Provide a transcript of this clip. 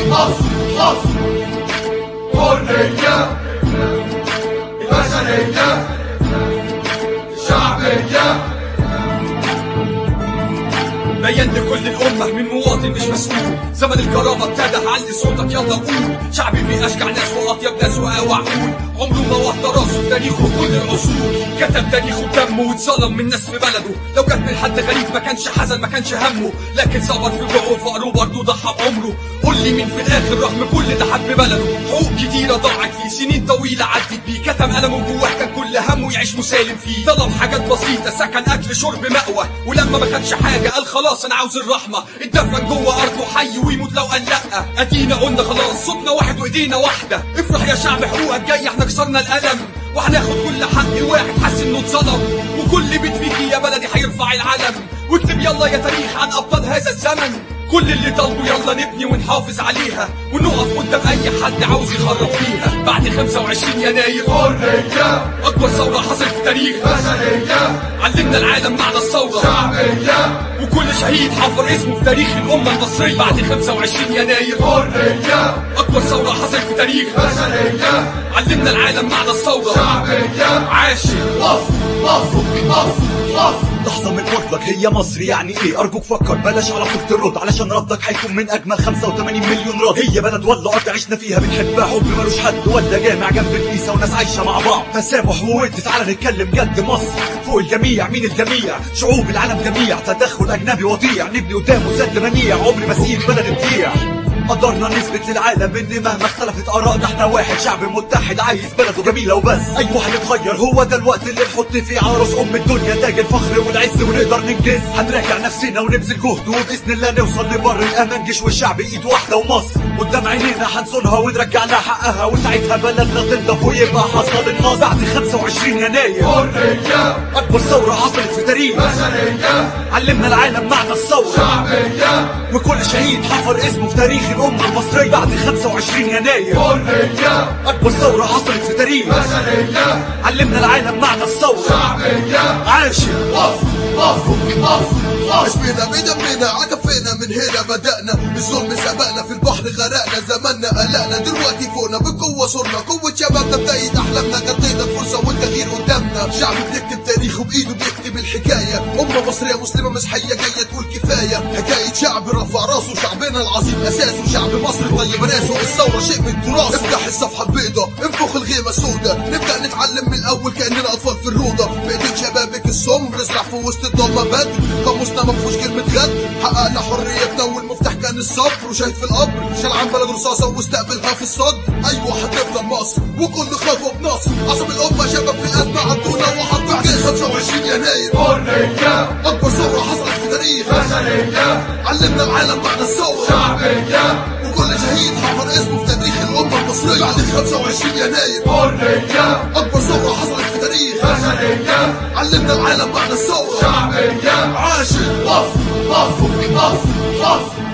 مصر مصر حرية البشرية الشعبية بين لكل الأمة من مواطن مش مسؤول زمن الكرامة ابتدى علي صوتك يلا قول شعبي فيه أشجع ناس وأطيب ناس وأوع عقول عمره ما وطى راسه في تاريخه كل العصور كتب تاريخه بدمه واتظلم من ناس في بلده لو جت من حد غريب ما كانش حزن ما كانش همه لكن صبر في جوعه وفقره برضه ضحى بعمره قول لي مين في الآخر رغم كل ده حب بلده حقوق كتيرة ضاعت فيه سنين طويلة عدت بيه كتم قلمه جواه كان كل همه يعيش مسالم فيه طلب حاجات بسيطة سكن أكل شرب مأوى ولما ما خدش حاجة قال خلاص أنا عاوز الرحمة اتدفن جوه أرضه حي ويموت لو قال لأ أدينا قلنا خلاص صوتنا واحد وإيدينا واحدة افرح يا شعب حقوقك جاي احنا كسرنا القلم وهناخد كل حق واحد حس انه اتظلم وكل بيت فيكي يا بلدي هيرفع العلم واكتب يلا يا تاريخ عن ابطال هذا الزمن كل اللي طالبه يلا نبني ونحافظ عليها ونقف قدام اي حد عاوز يخرب فيها بعد 25 يناير حرية اكبر ثوره حصلت في التاريخ بشرية علمنا العالم معنى الثوره شعبية وكل شهيد حفر اسمه في تاريخ الامه المصريه بعد 25 يناير حرية اكبر ثوره حصلت في التاريخ بشرية علمنا العالم معنى الثوره شعبية عاشر مصر مصر مصر مصر لحظة من فضلك هي مصر يعني ايه ارجوك فكر بلاش على طول ترد علشان ردك هيكون من اجمل 85 مليون رد هي بلد ولا ارض عشنا فيها بنحبها حب ملوش حد ولا جامع جنب كنيسة وناس عايشة مع بعض تسامح وود تعالى نتكلم جد مصر فوق الجميع مين الجميع شعوب العالم جميع تدخل اجنبي وضيع نبني قدامه سد منيع عمري ما اسيب بلد تضيع قدرنا نثبت للعالم ان مهما اختلفت ارائنا احنا واحد شعب متحد عايز بلده جميله وبس ايوه هنتغير هو ده الوقت اللي نحط فيه على راس ام الدنيا تاج الفخر والعز ونقدر ننجز هنراجع نفسنا ونبذل جهد وباذن الله نوصل لبر الامان جيش والشعب ايد واحده ومصر قدام عينينا هنصونها ونرجع لها حقها وساعتها بلدنا تنضف ويبقى حصل النصر بعد 25 يناير حرية اكبر ثوره حصلت في تاريخ بشرية علمنا العالم معنى الثوره شعبية وكل شهيد حفر اسمه في تاريخ الأمة المصرية بعد 25 يناير حرية أكبر ثورة حصلت في تاريخ بشرية علمنا العالم معنى الثورة شعبية عاشر مصر مصر مصر مصر اسمنا بدمنا عكفينا من هنا بدأنا الظلم سبقنا في البحر غرقنا زماننا قلقنا دلوقتي فوقنا بقوة صرنا قوة شبابنا بتأيد أحلامنا غطينا الفرصة والتغيير قدامنا شعب بيكتب تاريخه بإيده بيكتب الحكاية أمة مصرية مسلمة مسيحية جاية تقول كفاية حكاية شعب رفع راسه شعبنا العظيم أساسه شعب مصر طيب ناسه الثورة شيء من التراث افتح الصفحة البيضاء انفخ الغيمة السوداء نبدأ نتعلم من الأول كأننا أطفال في الروضة بإيدين شبابك السمر ازرع في وسط الضلمة بدر قاموسنا مفهوش كلمة غد حققنا حريتنا والمفتاح كان الصبر وشاهد في القبر شال عن بلد رصاصة واستقبلها في الصدر أيوة هتفضل مصر وكل خطوة بنصر عصب الأمة شباب في الأزمة عدونا وحط بعد 25 يناير حرية أكبر ثورة حصلت في تاريخ بشرية علمنا العالم معنى الثورة شعبية وكل شهيد حفر اسمه في تاريخ الأمة المصرية بعد 25 يناير حرية أكبر ثورة حصلت في تاريخ بشرية علمنا العالم معنى الثورة شعبية عاشر مصر مصر مصر مصر